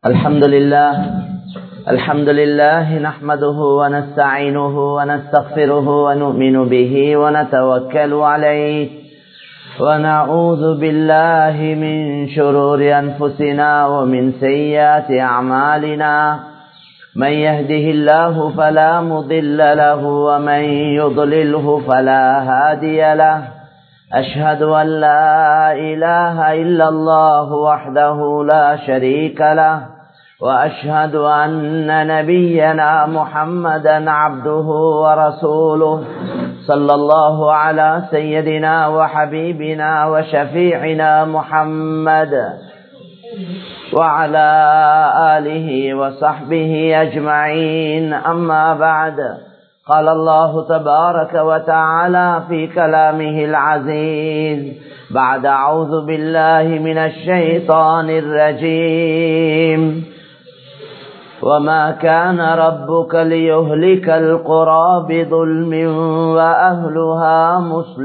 الحمد لله الحمد لله نحمده ونستعينه ونستغفره ونؤمن به ونتوكل عليه ونعوذ بالله من شرور أنفسنا ومن سيئات أعمالنا من يهده الله فلا مضل له ومن يضلله فلا هادي له أشهد أن لا إله إلا الله وحده لا شريك له وأشهد أن نبينا محمدا عبده ورسوله صلى الله على سيدنا وحبيبنا وشفيعنا محمد وعلى آله وصحبه أجمعين أما بعد قال الله تبارك وتعالى في كلامه العزيز بعد أعوذ بالله من الشيطان الرجيم وما كان ربك ليهلك القرى بظلم وأهلها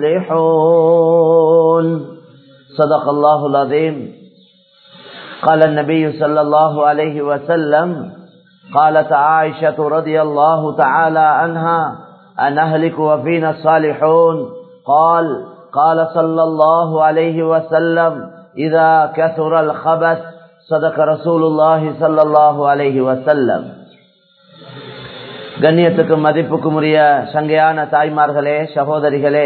مصلحون صدق الله العظيم قال النبي صلى الله عليه وسلم قالت عائشة رضي الله تعالى عنها أن أهلك وفينا الصالحون قال قال صلى الله عليه وسلم إذا كثر الخبث صدق رسول الله صلى الله عليه وسلم கண்ணியத்துக்கும் மதிப்புக்கும் உரிய சங்கையான தாய்மார்களே சகோதரிகளே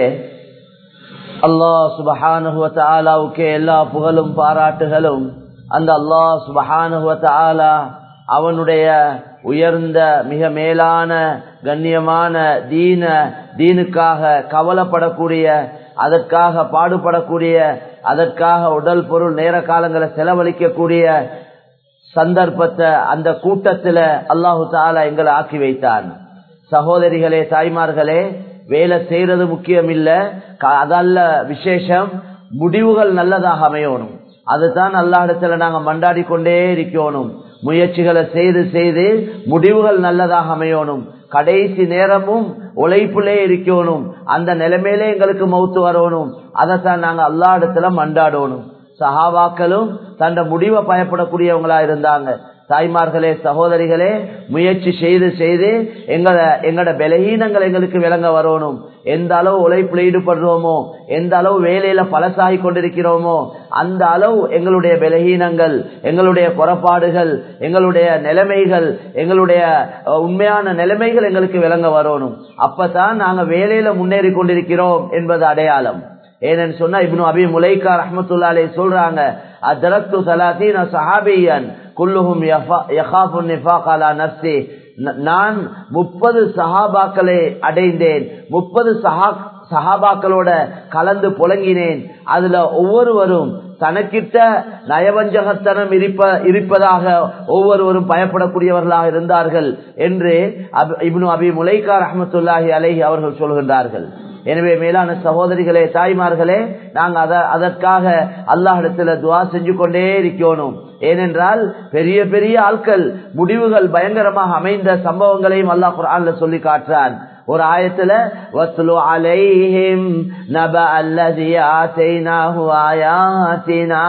அல்லாஹ் சுபஹானுவத்த ஆலாவுக்கே எல்லா புகழும் பாராட்டுகளும் அந்த அல்லாஹ் சுபஹானுவத்த ஆலா அவனுடைய உயர்ந்த மிக மேலான கண்ணியமான தீன தீனுக்காக கவலைப்படக்கூடிய அதற்காக பாடுபடக்கூடிய அதற்காக உடல் பொருள் நேர காலங்களை செலவழிக்கக்கூடிய சந்தர்ப்பத்தை அந்த கூட்டத்துல அல்லாஹு தாலா எங்களை ஆக்கி வைத்தான் சகோதரிகளே தாய்மார்களே வேலை செய்யறது முக்கியம் இல்ல அதல்ல விசேஷம் முடிவுகள் நல்லதாக அமையணும் அதுதான் அல்லாஹிடத்துல நாங்க மண்டாடி கொண்டே இருக்கணும் முயற்சிகளை செய்து செய்து முடிவுகள் நல்லதாக அமையணும் கடைசி நேரமும் உழைப்புலே இருக்கணும் அந்த நிலைமையிலே எங்களுக்கு மௌத்து வரணும் அதைத்தான் நாங்க அல்லா இடத்துல மண்டாடணும் சஹாவாக்களும் தண்ட முடிவை பயப்படக்கூடியவங்களா இருந்தாங்க தாய்மார்களே சகோதரிகளே முயற்சி செய்து செய்து எங்களை எங்களோட பலகீனங்கள் எங்களுக்கு விளங்க வரணும் எந்த அளவு உழைப்புல ஈடுபடுறோமோ எந்த அளவு வேலையில பழசாகி கொண்டிருக்கிறோமோ அந்த அளவு எங்களுடைய பலகீனங்கள் எங்களுடைய குறப்பாடுகள் எங்களுடைய நிலைமைகள் எங்களுடைய உண்மையான நிலைமைகள் எங்களுக்கு விளங்க வரணும் அப்பதான் நாங்க வேலையில முன்னேறி கொண்டிருக்கிறோம் என்பது அடையாளம் ஏன்னு சொன்னா இப்னு அபி முலைக்கா ரஹமத்துல்லாலே சொல்றாங்க அதரத்து சலாத்தீன சஹாபியன் குல்லுஹும் யஹாஃபு நிஃபாக் அலா நஃப்ஸி நான் முப்பது சஹாபாக்களை அடைந்தேன் முப்பது சஹா சஹாபாக்களோட கலந்து புழங்கினேன் அதுல ஒவ்வொருவரும் தனக்கிட்ட நயவஞ்சகத்தனம் இருப்ப இருப்பதாக ஒவ்வொருவரும் பயப்படக்கூடியவர்களாக இருந்தார்கள் என்று இப்னு அபி முலைக்கா ரஹமத்துல்லாஹி அலஹி அவர்கள் சொல்கின்றார்கள் எனவே மேலான சகோதரிகளே தாய்மார்களே நாங்க அதற்காக அல்லாஹிடத்துல துவா செஞ்சு கொண்டே இருக்கணும் ஏனென்றால் பெரிய பெரிய ஆட்கள் முடிவுகள் பயங்கரமாக அமைந்த சம்பவங்களையும் அல்லாஹ் குரான்ல சொல்லி காட்டுறான் ஒரு ஆயத்துல வத்லு அலைஹிம் நப அல்லதி ஆதைனாஹு ஆயாத்தினா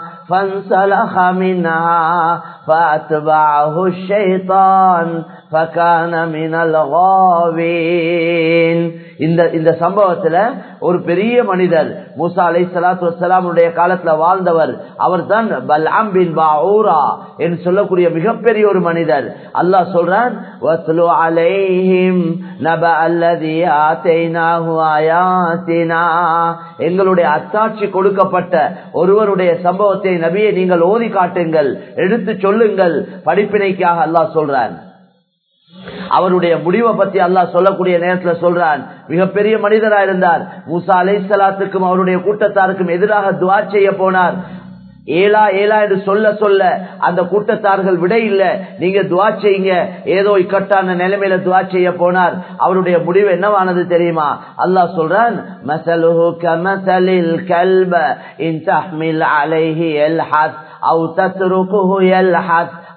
فانسلخ منها فأتبعه الشيطان فكان من الغاوين இந்த இந்த சம்பவத்துல ஒரு பெரிய மனிதர் மூசா அலை சலாத்து வலாமுடைய காலத்துல வாழ்ந்தவர் அவர் தான் பல்ஆம் பின் பாஊரா என்று சொல்லக்கூடிய மிகப்பெரிய ஒரு மனிதர் அல்லாஹ் சொல்றான் வத்லு அலைஹிம் நப அல்லதி ஆதைனாஹு ஆயாத்தினா எங்களுடைய அத்தாட்சி கொடுக்கப்பட்ட ஒருவருடைய சம்பவத்தை நபியை நீங்கள் ஓதி காட்டுங்கள் எடுத்து சொல்லுங்கள் படிப்பினைக்காக அல்லாஹ் சொல்றான் அவருடைய முடிவை பத்தி அல்லாஹ் சொல்லக்கூடிய நேரத்துல சொல்றான் மிகப்பெரிய மனிதரா இருந்தார் மூசா அலை சலாத்துக்கும் அவருடைய கூட்டத்தாருக்கும் எதிராக துவா செய்ய போனார் ஏலா ஏலா என்று சொல்ல சொல்ல அந்த கூட்டத்தார்கள் விட இல்ல நீங்க துவா செய்யுங்க ஏதோ இக்கட்டான நிலைமையில துவா செய்ய போனார் அவருடைய முடிவு என்னவானது தெரியுமா அல்லாஹ் சொல்றான் மசலுஹு கமசலில் கல்ப இன் தஹ்மில் அலைஹி எல்ஹத் أو تتركه يلحث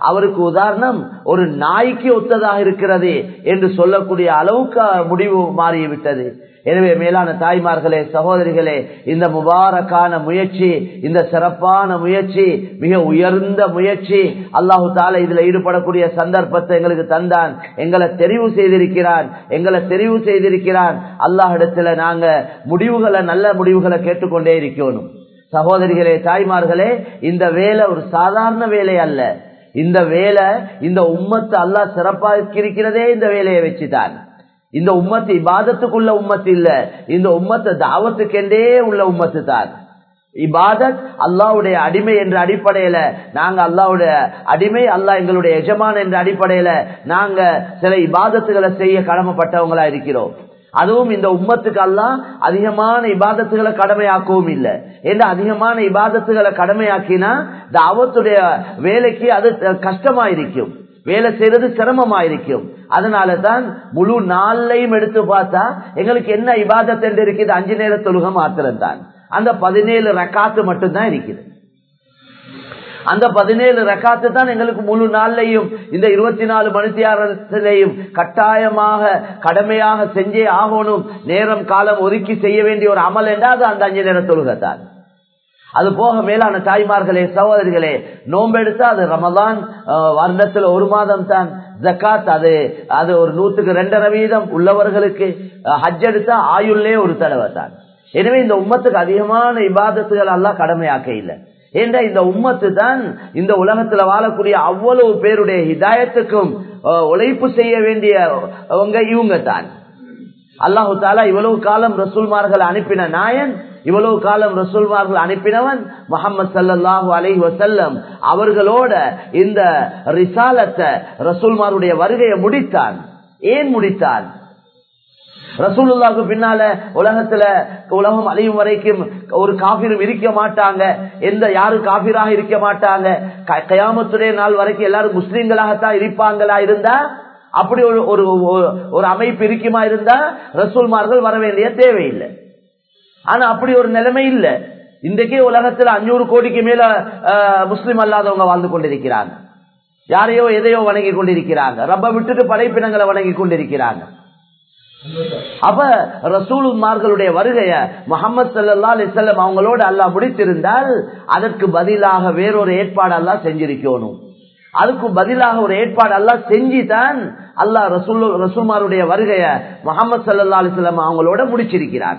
அவருக்கு உதாரணம் ஒரு நாய்க்கு ஒத்ததாக இருக்கிறது என்று சொல்லக்கூடிய அளவுக்கு முடிவு மாறிவிட்டது எனவே மேலான தாய்மார்களே சகோதரிகளே இந்த முபாரக்கான முயற்சி இந்த சிறப்பான முயற்சி மிக உயர்ந்த முயற்சி அல்லாஹு தால இதுல ஈடுபடக்கூடிய சந்தர்ப்பத்தை எங்களுக்கு தந்தான் எங்களை தெரிவு செய்திருக்கிறான் எங்களை தெரிவு செய்திருக்கிறான் அல்லாஹிடத்துல நாங்க முடிவுகளை நல்ல முடிவுகளை கேட்டுக்கொண்டே இருக்கணும் சகோதரிகளே தாய்மார்களே இந்த வேலை ஒரு சாதாரண வேலை அல்ல இந்த வேலை இந்த உம்மத்து அல்லாஹ் சிறப்பாக இருக்கிறதே இந்த வேலையை வச்சுதான் இந்த உம்மத்து இபாதத்துக்குள்ள உம்மத்து இல்ல இந்த உம்மத்து தாவத்துக்கென்றே உள்ள உம்மத்து தான் இபாதத் அல்லாவுடைய அடிமை என்ற அடிப்படையில நாங்க அல்லாவுடைய அடிமை அல்லாஹ் எங்களுடைய எஜமான் என்ற அடிப்படையில நாங்க சில இபாதத்துகளை செய்ய கடமைப்பட்டவங்களா இருக்கிறோம் அதுவும் இந்த உம்மத்துக்கு எல்லாம் அதிகமான இபாதத்துகளை கடமையாக்கவும் இல்லை ஏன்னா அதிகமான இபாதத்துகளை கடமையாக்கினா தாவத்துடைய வேலைக்கு அது கஷ்டமா இருக்கும் வேலை செய்யறது சிரமமா இருக்கும் அதனால தான் முழு நாளையும் எடுத்து பார்த்தா எங்களுக்கு என்ன இபாதத் என்று இருக்குது அஞ்சு நேர தொழுக மாத்திரம் தான் அந்த பதினேழு ரக்காத்து மட்டும்தான் இருக்குது அந்த பதினேழு ரக்காத்து தான் எங்களுக்கு முழு நாள்லையும் இந்த இருபத்தி நாலு மணித்தியாரத்திலையும் கட்டாயமாக கடமையாக செஞ்சே ஆகணும் நேரம் காலம் ஒதுக்கி செய்ய வேண்டிய ஒரு அமல் என்றால் அது அந்த அஞ்சு நேர தொழுகத்தான் அது போக மேலான தாய்மார்களே சகோதரிகளே நோம்பெடுத்தா அது ரமதான் வருடத்துல ஒரு மாதம் தான் ஜக்காத் அது அது ஒரு நூத்துக்கு ரெண்டரை வீதம் உள்ளவர்களுக்கு ஹஜ் எடுத்தா ஆயுள்ளே ஒரு தடவை தான் எனவே இந்த உம்மத்துக்கு அதிகமான இபாதத்துகள் எல்லாம் கடமையாக்க இல்லை ஏண்டா இந்த உம்மத்து தான் இந்த உலகத்துல வாழக்கூடிய அவ்வளவு பேருடைய ஹிதாயத்துக்கும் உழைப்பு செய்ய வேண்டியவங்க இவங்க தான் அல்லாஹு தாலா இவ்வளவு காலம் ரசூல்மார்கள் அனுப்பின நாயன் இவ்வளவு காலம் ரசூல்மார்கள் அனுப்பினவன் முகமது சல்லாஹூ அலஹி வசல்லம் அவர்களோட இந்த ரிசாலத்தை ரசூல்மாருடைய வருகையை முடித்தான் ஏன் முடித்தான் ரசூலுல்லாவுக்கு பின்னால உலகத்துல உலகம் அழியும் வரைக்கும் ஒரு காபிரும் இருக்க மாட்டாங்க எந்த யாரும் காபிராக இருக்க மாட்டாங்க கயாமத்துடைய நாள் வரைக்கும் எல்லாரும் முஸ்லீம்களாகத்தான் இருப்பாங்களா இருந்தா அப்படி ஒரு ஒரு ஒரு அமைப்பு இருக்குமா இருந்தா ரசூல்மார்கள் வர வேண்டிய தேவையில்லை ஆனா அப்படி ஒரு நிலைமை இல்லை இன்றைக்கே உலகத்துல அஞ்சூறு கோடிக்கு மேல முஸ்லீம் அல்லாதவங்க வாழ்ந்து கொண்டிருக்கிறாங்க யாரையோ எதையோ வணங்கி கொண்டிருக்கிறாங்க ரப்ப விட்டுட்டு படைப்பினங்களை வணங்கி கொண்டிருக்கிறாங்க அப்ப ரசூலுமார்களுடைய வருகைய முகமது சல்லா அலிசல்லம் அவங்களோட அல்லா முடித்திருந்தால் அதற்கு பதிலாக வேறொரு ஏற்பாடு அல்லா செஞ்சிருக்கணும் அதுக்கு பதிலாக ஒரு ஏற்பாடு அல்லா செஞ்சுதான் அல்லா ரசூல் ரசூல்மாருடைய வருகைய முகமது சல்லா அலிசல்லம் அவங்களோட முடிச்சிருக்கிறார்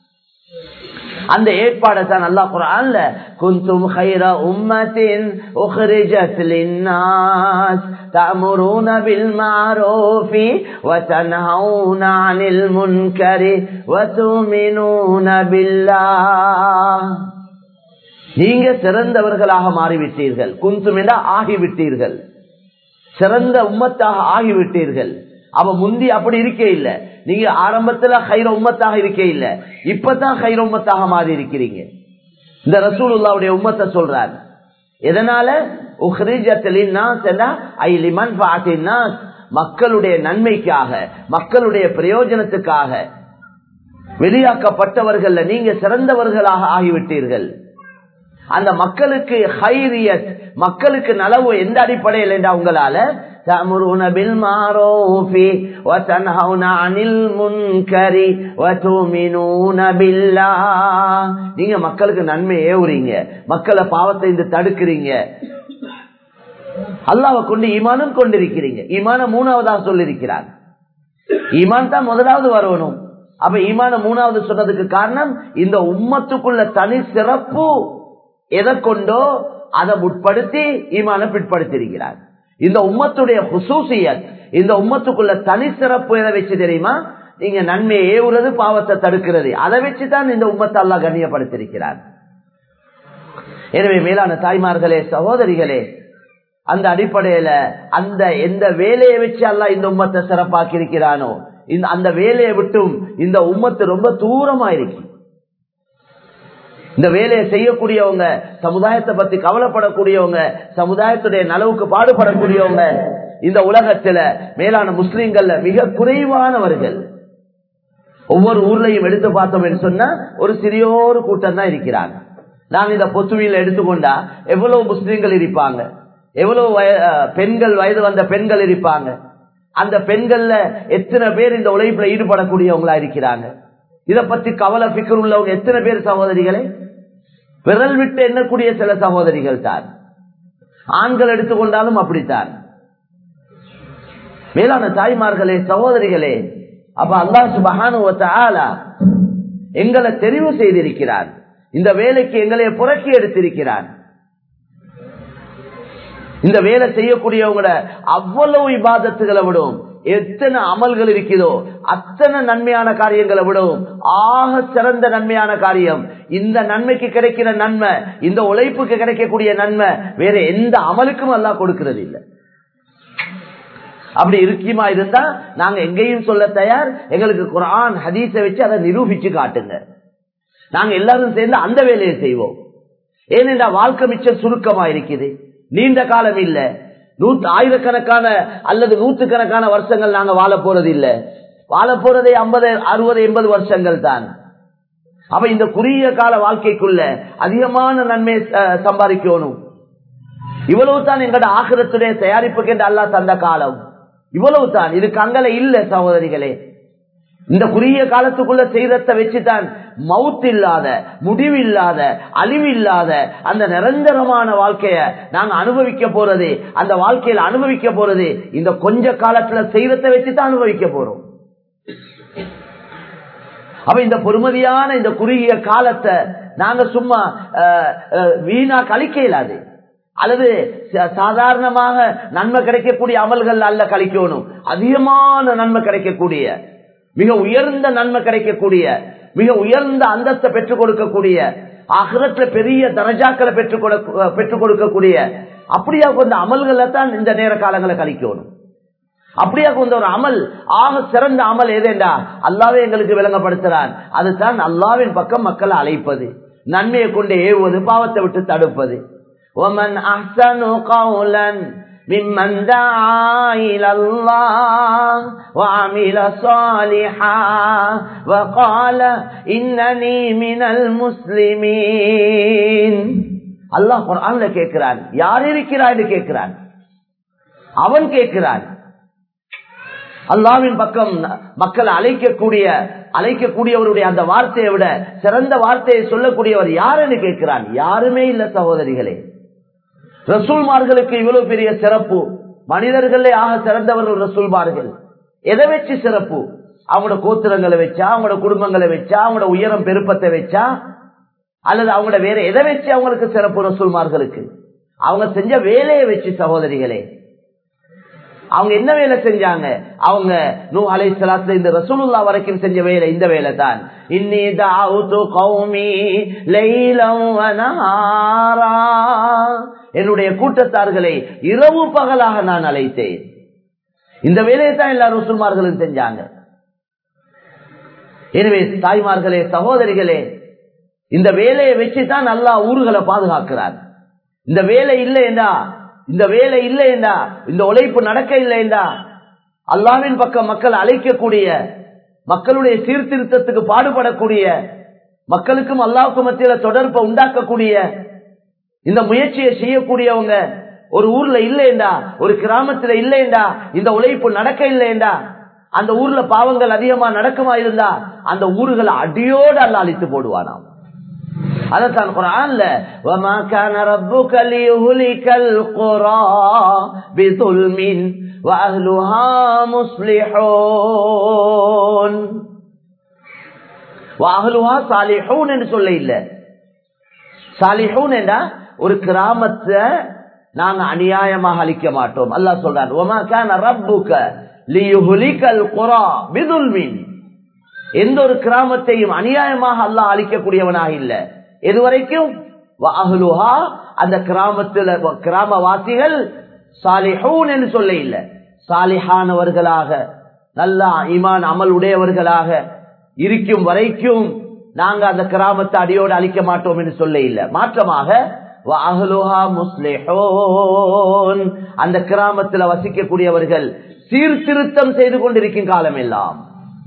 அந்த ஏற்பாடை தான் அல்லாஹ் குரான்ல குந்தும் خير امه اخرجت للناس تأمرون بالمعروف وتنهون عن المنكر وتؤمنون بالله நீங்க சிறந்தவர்களாக மாறிவிட்டீர்கள் குந்தும் என்ற ஆகிவிட்டீர்கள் சிறந்த உம்மத்தாக ஆகிவிட்டீர்கள் அவ முந்தி அப்படி இருக்கே இல்ல நீங்க ஆரம்பத்துல ஹைர உம்மத்தாக இருக்கே இல்ல இப்பதான் ஹைர உம்மத்தாக மாறி இருக்கிறீங்க இந்த ரசூலுல்லாவுடைய உம்மத்தை சொல்றார் எதனால மக்களுடைய நன்மைக்காக மக்களுடைய பிரயோஜனத்துக்காக வெளியாக்கப்பட்டவர்கள் நீங்க சிறந்தவர்களாக ஆகிவிட்டீர்கள் அந்த மக்களுக்கு ஹைரியத் மக்களுக்கு நலவு எந்த அடிப்படையில் என்றா உங்களால تأمرون بالمعروف وتنهون عن المنكر وتؤمنون بالله நீங்க மக்களுக்கு நன்மை ஏவுறீங்க மக்களை பாவத்தை இந்த தடுக்கிறீங்க அல்லாவை கொண்டு ஈமானும் கொண்டிருக்கிறீங்க ஈமான மூணாவதாக சொல்லிருக்கிறார் ஈமான் தான் முதலாவது வரணும் அப்ப ஈமான மூணாவது சொன்னதுக்கு காரணம் இந்த உம்மத்துக்குள்ள தனி சிறப்பு எதை கொண்டோ அதை முற்படுத்தி ஈமான பிற்படுத்தியிருக்கிறார் இந்த உம்மத்துடைய ஹுசூசியத் இந்த உம்மத்துக்குள்ள தனி சிறப்பு எதை வச்சு தெரியுமா நீங்க நன்மையை ஏவுறது பாவத்தை தடுக்கிறது அதை வச்சுதான் இந்த உம்மத்தை அல்லா கண்ணியப்படுத்திருக்கிறார் எனவே மேலான தாய்மார்களே சகோதரிகளே அந்த அடிப்படையில அந்த எந்த வேலையை வச்சு அல்லா இந்த உம்மத்தை சிறப்பாக்கி இருக்கிறானோ இந்த அந்த வேலையை விட்டும் இந்த உம்மத்து ரொம்ப தூரமா இருக்கு இந்த வேலையை செய்யக்கூடியவங்க சமுதாயத்தை பத்தி கவலைப்படக்கூடியவங்க சமுதாயத்துடைய நலவுக்கு பாடுபடக்கூடியவங்க இந்த உலகத்துல மேலான முஸ்லிம்கள்ல மிக குறைவானவர்கள் ஒவ்வொரு ஊர்லயும் எடுத்து பார்த்தோம் என்று சொன்னா ஒரு சிறியோரு கூட்டம் தான் இருக்கிறாங்க நாங்க இந்த பொத்துவியில எடுத்துக்கொண்டா எவ்வளவு முஸ்லிம்கள் இருப்பாங்க எவ்வளவு வய- அஹ், பெண்கள் வயது வந்த பெண்கள் இருப்பாங்க அந்த பெண்கள்ல எத்தனை பேர் இந்த உழைப்புல ஈடுபடக்கூடியவங்களா இருக்கிறாங்க இத பத்தி கவலை பிக்கர் உள்ளவங்க எத்தனை பேர் சகோதரிகளே விரல் விட்டு எண்ணக்கூடிய சில சகோதரிகள் தான் ஆண்கள் எடுத்துக்கொண்டாலும் அப்படித்தான் மேலான தாய்மார்களே சகோதரிகளே அப்ப அல்லாஹ் சுபஹானுவ தஆலா எங்களை தெரிவு செய்திருக்கிறார் இந்த வேலைக்கு எங்களை புரட்சி எடுத்திருக்கிறார் இந்த வேலை செய்யக்கூடியவங்கள அவ்வளவு இபாதத்துகளை விடும் எத்தனை அமல்கள் இருக்கிறதோ அத்தனை நன்மையான காரியங்களை விடும் ஆக சிறந்த நன்மையான காரியம் இந்த நன்மைக்கு கிடைக்கிற நன்மை இந்த உழைப்புக்கு கிடைக்கக்கூடிய நன்மை வேற எந்த அமலுக்கும் எல்லாம் கொடுக்கிறது இல்லை அப்படி இருக்குமா இருந்தா நாங்க எங்கேயும் சொல்ல தயார் எங்களுக்கு குரான் ஹதீஸை வச்சு அதை நிரூபிச்சு காட்டுங்க நாங்க எல்லாரும் சேர்ந்து அந்த வேலையை செய்வோம் ஏனென்றா வாழ்க்கை மிச்சம் சுருக்கமா இருக்குது நீண்ட காலம் இல்ல நூற்று ஆயிரக்கணக்கான அல்லது நூற்றுக்கணக்கான வருஷங்கள் நாங்க வாழ போறது இல்ல வாழ போறதே ஐம்பது அறுபது எண்பது வருஷங்கள் தான் அப்ப இந்த குறுகிய கால வாழ்க்கைக்குள்ள அதிகமான நன்மை அஹ், சம்பாதிக்கணும் இவ்வளவு தான் எங்களோட ஆகிரத்துடைய தயாரிப்புக்கு என்று அல்லாஹ் தந்த காலம் இவ்வளவு தான் இதுக்கு அங்கல இல்ல சகோதரிகளே இந்த குறுகிய காலத்துக்குள்ள செய்தத்தை வச்சுதான் மவுத் இல்லாத முடிவில்லாத அழிவில்லாத அந்த நிரந்தரமான வாழ்க்கைய நாங்க அனுபவிக்க போறது அந்த வாழ்க்கையில அனுபவிக்க போறது இந்த கொஞ்ச காலத்துல செய்தத்தை வச்சுதான் அனுபவிக்க போறோம் அப்ப இந்த பொறுமதியான இந்த குறுகிய காலத்தை நாங்க சும்மா அஹ், அஹ், வீணா கழிக்க இயலாது அல்லது ச- சாதாரணமாக நன்மை கிடைக்கக்கூடிய அமல்கள் அல்ல கழிக்கணும் அதிகமான நன்மை கிடைக்கக்கூடிய மிக உயர்ந்த நன்மை கிடைக்கக்கூடிய மிக உயர்ந்த அந்தஸ்தை பெற்றுக் கொடுக்கக்கூடிய அகரத்துல பெரிய தரஜாக்களை பெற்றுக் கொடுக்க பெற்றுக் கொடுக்கக்கூடிய அப்படியா கொஞ்சம் அமல்களை தான் இந்த நேர காலங்களை கழிக்கணும் அப்படியா கொஞ்சம் ஒரு அமல் ஆக சிறந்த அமல் எதேண்டா அல்லாவே எங்களுக்கு விளங்கப்படுத்துறான் அதுதான் அல்லாவின் பக்கம் மக்களை அழைப்பது நன்மையை கொண்டு ஏவுவது பாவத்தை விட்டு தடுப்பது ومن أحسن قولا ممن دعا إلى الله وعمل صالحا وقال إنني من المسلمين அல்லாஹ் குர்ஆன்ல கேட்கிறான் யார் இருக்கிறான் கேட்கிறான் அவன் கேட்கிறான் அல்லாவின் பக்கம் மக்களை அழைக்கக்கூடிய அழைக்கக்கூடியவருடைய அந்த வார்த்தையை விட சிறந்த வார்த்தையை சொல்லக்கூடியவர் யாருன்னு கேட்கிறான் யாருமே இல்ல சகோதரிகளே ரசூல்மார்களுக்கு இவ்வளவு பெரிய சிறப்பு மனிதர்களே ஆக சிறந்தவர்கள் ரசூல்மார்கள் எதை வச்சு சிறப்பு அவங்களோட கோத்திரங்களை வச்சா அவங்களோட குடும்பங்களை வச்சா அவங்களோட உயரம் பெருப்பத்தை வச்சா அல்லது அவங்களோட வேற எதை வச்சு அவங்களுக்கு சிறப்பு ரசூல்மார்களுக்கு அவங்க செஞ்ச வேலையை வச்சு சகோதரிகளே அவங்க என்ன வேலை செஞ்சாங்க அவங்க நூ அலை சலாத்துல இந்த ரசூலுல்லா வரைக்கும் செஞ்ச வேலை இந்த வேலை தான் இன்னி தாவுது கௌமி லைலம் வ நஹாரா. என்னுடைய கூட்டத்தார்களை இரவு பகலாக நான் அழைத்தேன் இந்த வேலையை தான் எல்லா ரசூல்மார்களும் செஞ்சாங்க எனவே தாய்மார்களே சகோதரிகளே இந்த வேலையை வச்சுதான் நல்லா ஊர்களை பாதுகாக்கிறார் இந்த வேலை இல்லையென்றா இந்த வேலை இல்லையென்றா இந்த உழைப்பு நடக்க இல்லையென்றா அல்லாவின் பக்கம் மக்கள் அழைக்கக்கூடிய மக்களுடைய சீர்திருத்தத்துக்கு பாடுபடக்கூடிய மக்களுக்கும் அல்லாவுக்கும் மத்தியில தொடர்பை உண்டாக்கக்கூடிய இந்த முயற்சியை செய்யக்கூடியவங்க ஒரு ஊர்ல இல்லையண்டா ஒரு கிராமத்துல இல்லையண்டா இந்த உழைப்பு நடக்க இல்லையண்டா அந்த ஊர்ல பாவங்கள் அதிகமா நடக்குமா இருந்தா அந்த ஊர்களை அடியோடு அல்ல அழித்து போடுவானாம் அதத்தான் குரான்ல وَمَا كَانَ رَبُّكَ لِيُهْلِكَ الْقُرَى بِظُلْمٍ وَأَهْلُهَا مُصْلِحُونَ وَأَهْلُهَا صَالِحُونَ என்று சொல்ல இல்ல சாலிஹூன் என்றா ஒரு கிராமத்தை நாங்க அநியாயமாக அழிக்க மாட்டோம் அல்லாஹ் சொல்றான் وَمَا كَانَ رَبُّكَ لِيُهْلِكَ الْقُرَى بِظُلْمٍ எந்த ஒரு கிராமத்தையும் அநியாயமாக அல்லாஹ் அழிக்கக்கூடியவனாக இல்ல எதுவரைக்கும் வஅஹ்லுஹா, அந்த கிராமத்தில் கிராமவாசிகள் சாலிஹூன் என்று சொல்ல இல்ல சாலிஹானவர்களாக நல்ல ஈமான் அமல் உடையவர்களாக இருக்கும் வரைக்கும் நாங்க அந்த கிராமத்தை அடியோடு அழிக்க மாட்டோம் என்று சொல்ல இல்ல மாற்றமாக வஅஹ்லுஹா முஸ்லிஹூன், அந்த கிராமத்தில் வசிக்கக்கூடியவர்கள் சீர்திருத்தம் செய்து கொண்டிருக்கும் காலம் எல்லாம்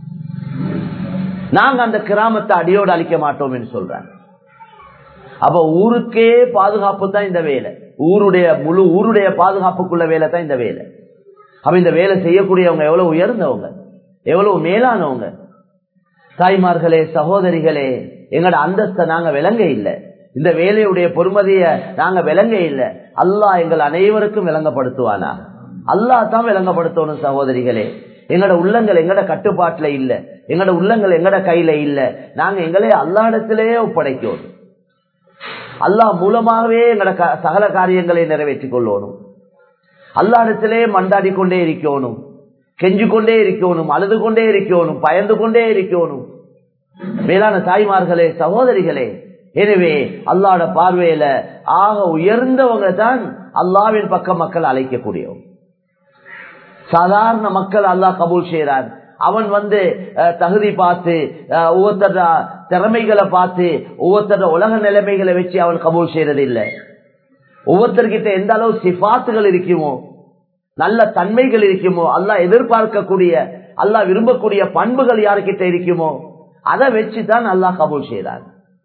நாங்க அந்த கிராமத்தை அடியோடு அழிக்க மாட்டோம் என்று சொல்றாங்க அப்ப ஊருக்கே பாதுகாப்பு தான் இந்த வேலை ஊருடைய முழு ஊருடைய பாதுகாப்புக்குள்ள வேலை தான் இந்த வேலை அப்ப இந்த வேலை செய்யக்கூடியவங்க எவ்வளவு உயர்ந்தவங்க எவ்வளவு மேலானவங்க தாய்மார்களே சகோதரிகளே எங்கட அந்தஸ்தை நாங்க விளங்க இல்லை இந்த வேலையுடைய பொறுமதிய நாங்க விளங்க இல்லை அல்லாஹ் எங்கள் அனைவருக்கும் விளங்கப்படுத்துவானா அல்லாஹ் தான் விளங்கப்படுத்தணும் சகோதரிகளே எங்கட உள்ளங்கள் எங்கட கட்டுப்பாட்டுல இல்ல எங்கட உள்ளங்கள் எங்கட கையில இல்ல நாங்க எங்களே அல்லாடத்திலேயே ஒப்படைக்கணும் அல்லாஹ் மூலமாகவே எங்கட சகல காரியங்களை நிறைவேற்றிக் கொள்ளணும் அல்லாடத்திலே மண்டாடி கொண்டே இருக்கணும் கெஞ்சு கொண்டே இருக்கணும் அழுது கொண்டே இருக்கணும் பயந்து கொண்டே இருக்கணும் மேலான தாய்மார்களே சகோதரிகளே எனவே அல்லாட பார்வையில ஆக உயர்ந்தவங்க தான் அல்லாவின் பக்கம் மக்கள் அழைக்கக்கூடியவங்க சாதாரண மக்கள் அல்லாஹ் கபூல் செய்யறான் அவன் வந்து தகுதி பார்த்து ஒவ்வொருத்தர திறமைகளை பார்த்து ஒவ்வொருத்தர உலக நிலைமைகளை வச்சு அவன் கபூல் செய்யறது இல்லை ஒவ்வொருத்தர்கிட்ட எந்த அளவு சிபாத்துகள் இருக்குமோ நல்ல தன்மைகள் இருக்குமோ அல்லாஹ் எதிர்பார்க்கக்கூடிய அல்லாஹ் விரும்பக்கூடிய பண்புகள் யாருக்கிட்ட இருக்குமோ அதை வச்சுதான் அல்லாஹ் கபூல் செய்யறார்